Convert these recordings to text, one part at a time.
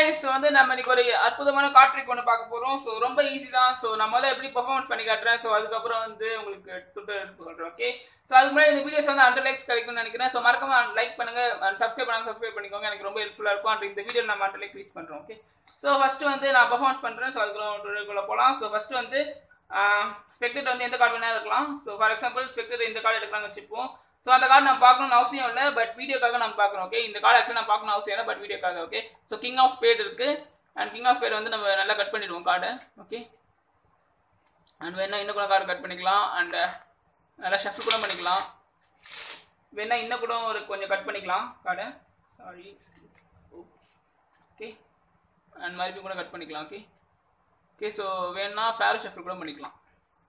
guys வந்து நம்ம இன்னைக்கு ஒரு அற்புதமான காட்ரிக் ஒன்று பார்க்க போறோம் ஸோ ரொம்ப ஈஸி தான் ஸோ நான் முதல்ல எப்படி பெர்ஃபார்மன்ஸ் பண்ணி காட்டுறேன் ஸோ அதுக்கப்புறம் வந்து உங்களுக்கு ட்விட்டர் சொல்றேன் ஓகே ஸோ அதுக்கு முன்னாடி இந்த வீடியோஸ் வந்து ஹண்ட்ரட் லைக்ஸ் கிடைக்கும்னு நினைக்கிறேன் ஸோ மறக்காம லைக் பண்ணுங்க சப்ஸ்கிரைப் பண்ணாங்க சப்ஸ்கிரைப் பண்ணிக்கோங்க எனக்கு ரொம்ப ஹெல்ப்ஃபுல்லாக இருக்கும் அண்ட் இந்த வீடியோ நம்ம ஹண்ட்ரட் லைக் ரீச் பண்றோம் ஓகே ஸோ ஃபர்ஸ்ட் வந்து நான் பெர்ஃபார்மன்ஸ் பண்றேன் ஸோ அதுக்குள்ள டுட்டருக்குள்ள போகலாம் ஸோ ஃபர்ஸ்ட் வந்து ஸ்பெக்டேட் வந்து எந்த கார்டு வேணா இருக்கலாம் ஸோ ஃபார் எக்ஸாம்பிள் ஸ்பெக்டேட் இந்த கார்டு எடுக்கலாம்னு வச்சுப்போம் ஸோ அந்த கார்டு நம்ம பார்க்கணும்னு அவசியம் இல்லை பட் வீடியோக்காக நம்ம பார்க்குறோம் ஓகே இந்த கார்டு ஆக்சுவலாக நம்ம பார்க்கணும் அவசியம் இல்லை பட் வீடியோக்காக okay so king of spade இருக்கு அண்ட் கிங் ஆஃப் ஸ்பேட் வந்து நம்ம நல்லா கட் பண்ணிடுவோம் கார்டை ஓகே அண்ட் வேணா இன்னும் கூட கார்டு கட் பண்ணிக்கலாம் அண்ட் நல்லா ஷஃபில் கூட பண்ணிக்கலாம் வேணா இன்னும் கூட ஒரு கொஞ்சம் கட் பண்ணிக்கலாம் கார்டை சாரி ஓகே அண்ட் மறுபடியும் கூட கட் பண்ணிக்கலாம் ஓகே ஓகே ஸோ வேணா ஃபேர் ஷஃபில் கூட பண்ணிக்கலாம்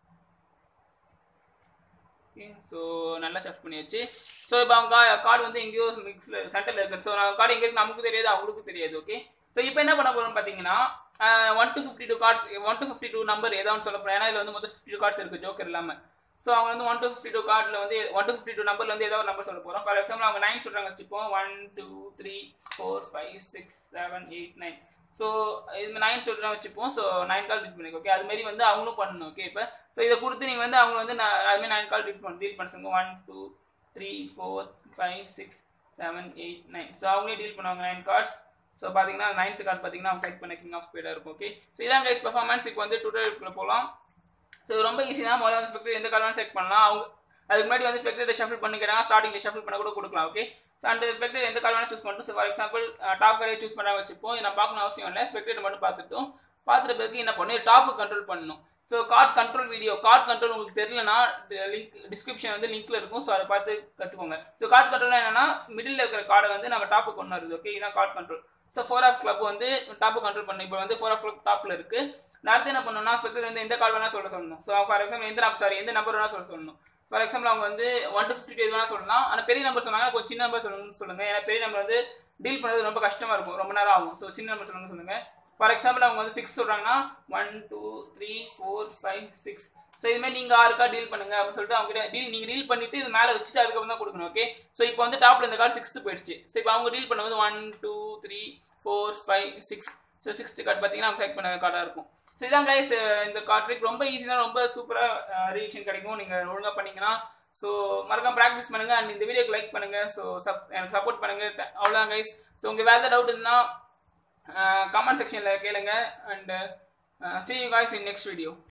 ஓகே ஸோ நல்லா ஷஃப்ட் பண்ணியாச்சு ஸோ இப்போ அவங்க கார்டு வந்து எங்கேயோ மிக்ஸில் சென்டரில் இருக்குது ஸோ கார்டு எங்கே இருக்கு நமக்கு தெரியாது அவங்களுக்கு தெரியாது ஓகே ஸோ இப்போ என்ன பண்ண போகிறோம் பார்த்தீங்கன்னா one to fifty two cards one to fifty two number ஏதாவது சொல்ல போகிறோம் ஏன்னா இதில் வந்து மொத்தம் ஃபிஃப்டி டூ கார்ட்ஸ் இருக்குது ஜோக்கர் இல்லாமல் ஸோ அவங்க வந்து ஒன் டு ஃபிஃப்டி டூ கார்டில் வந்து ஒன் டு ஃபிஃப்டி டூ நம்பர்ல வந்து ஏதாவது ஒரு நம்பர் சொல்ல போகிறோம் ஃபார் எக்ஸாம்பிள் அவங்க நைன் சொல்கிறாங்க வச்சுப்போம் one two three four five six seven eight nine so இந்த நைன் சொல்கிறேன் வச்சுப்போம் ஸோ நைன் கால் ரீட் பண்ணிக்கோ ஓகே அது மாதிரி வந்து அவங்களும் பண்ணணும் ஓகே இப்போ ஸோ இதை கொடுத்து நீங்கள் வந்து அவங்க வந்து நான் அதுமாதிரி நைன் கால் ரீட் பண்ண டீல் பண்ண சொல்லுங்க one two three four five six seven eight nine so அவங்களே டீல் பண்ணுவாங்க நைன் கார்ட்ஸ் ஸோ பார்த்தீங்கன்னா நைன்த் கார்டு பார்த்தீங்கன்னா அவங்க செட் பண்ண கிங் ஆஃப் ஸ்பீடாக இருக்கும் ஓகே ஸோ இதான் கைஸ் பர்ஃபார்மன்ஸ் இப்போ வந்து டுட்டோரியல்குள்ளே போகலாம் ஸோ ரொம்ப ஈஸி தான் முதல்ல வந்து ஸ்பெக்டர் எந்த கார்டு செட் பண்ணலாம் அவங்க அதுக்கு முன்னாடி வந்து ஸ்பெக்டர் ஷஃபில் பண்ணிக்கிறாங்க ஸ்டார்டிங்கில் ஷஃபில் பண்ண கூட கொடுக்கலாம் ஓகே ஸோ அந்த ஸ்பெக்டர் எந்த கார்டு வேணால் சூஸ் பண்ணிட்டு ஸோ ஃபார் எக்ஸாம்பிள் டாப் கார்டே சூஸ் பண்ணால் வச்சுப்போம் இதை நான் பார்க்கணும் அவசியம் இல்லை ஸ்பெக்டர் மட்டும் பார்த்துட்டோம் பார்த்துட்ட பிறகு என்ன பண்ணணும் டாப்பு கண்ட்ரோல் பண்ணணும் so card control video card control உங்களுக்கு தெரியலனா லிங்க் டிஸ்கிரிப்ஷன் வந்து லிங்க்ல இருக்கும் ஸோ அதை பார்த்து கற்றுக்கோங்க ஸோ கார்ட் கண்ட்ரோல் என்னன்னா மிடில் இருக்கிற கார்டை வந்து நம்ம டாப்பு கொண்டு வருது ஓகே இதான் card control so four of club வந்து டாப்பு கண்ட்ரோல் பண்ணணும் இப்போ வந்து ஃபோர் ஆஃப் கிளப் டாப்ல இருக்கு அடுத்து என்ன பண்ணணும்னா ஸ்பெக்டர் வந்து எந்த கார்டு வேணா சொல்ல சொல்லணும் ஸோ ஃபார் எக்ஸாம்பிள் எந்த சாரி எந்த நம்பர் வேணா சொல்ல சொல்லணும் ஃபார் எக்ஸாம்பிள் அவங்க வந்து ஒன் டு ஃபிஃப்டி டூ வேணா சொல்லலாம் ஆனால் பெரிய நம்பர் சொன்னாங்க கொஞ்சம் சின்ன நம்பர் சொல்லணும்னு சொல்லுங்க ஏன்னா பெரிய நம்பர் வந்து டீல் பண்ணுறது ரொம்ப கஷ்டமா இருக்கும் ரொம்ப நேரம் ஆகும் ஸோ சின்ன நம்பர் சொல்லுங்க சொல்லுங்க ஃபார் எக்ஸாம்பிள் அவங்க வந்து சிக்ஸ் சொல்றாங்கன்னா one two three four five six so இதுமாதிரி நீங்க ஆறுக்கா டீல் பண்ணுங்க அப்படின்னு சொல்லிட்டு அவங்க டீல் நீங்க டீல் பண்ணிட்டு இது மேலே வச்சுட்டு அதுக்கப்புறம் தான் கொடுக்கணும் ஓகே ஸோ இப்போ வந்து டாப்ல இந்த கார்டு சிக்ஸ்த்து போயிடுச்சு ஸோ இப்போ அவங்க டீல் பண்ணும்போது one two three four five six so sixth card பார்த்தீங்கன்னா அவங்க செலக்ட் பண்ண கார்டாக இருக்கும் ஸோ இதான் கைஸ் இந்த கார்ட்ரிக் ரொம்ப ஈஸி தான் ரொம்ப சூப்பராக ரியாக்ஷன் கிடைக்கும் நீங்கள் ஒழுங்காக பண்ணீங்கன்னா ஸோ மறக்காம ப்ராக்டிஸ் பண்ணுங்க அண்ட் இந்த வீடியோக்கு லைக் பண்ணுங்க ஸோ சப் எனக்கு சப்போர்ட் பண்ணுங்க அவ்வளோதான் கைஸ் ஸோ உங்களுக்கு வேறு டவுட் இருந்தால் கமெண்ட் செக்ஷனில் கேளுங்க and see you guys in next video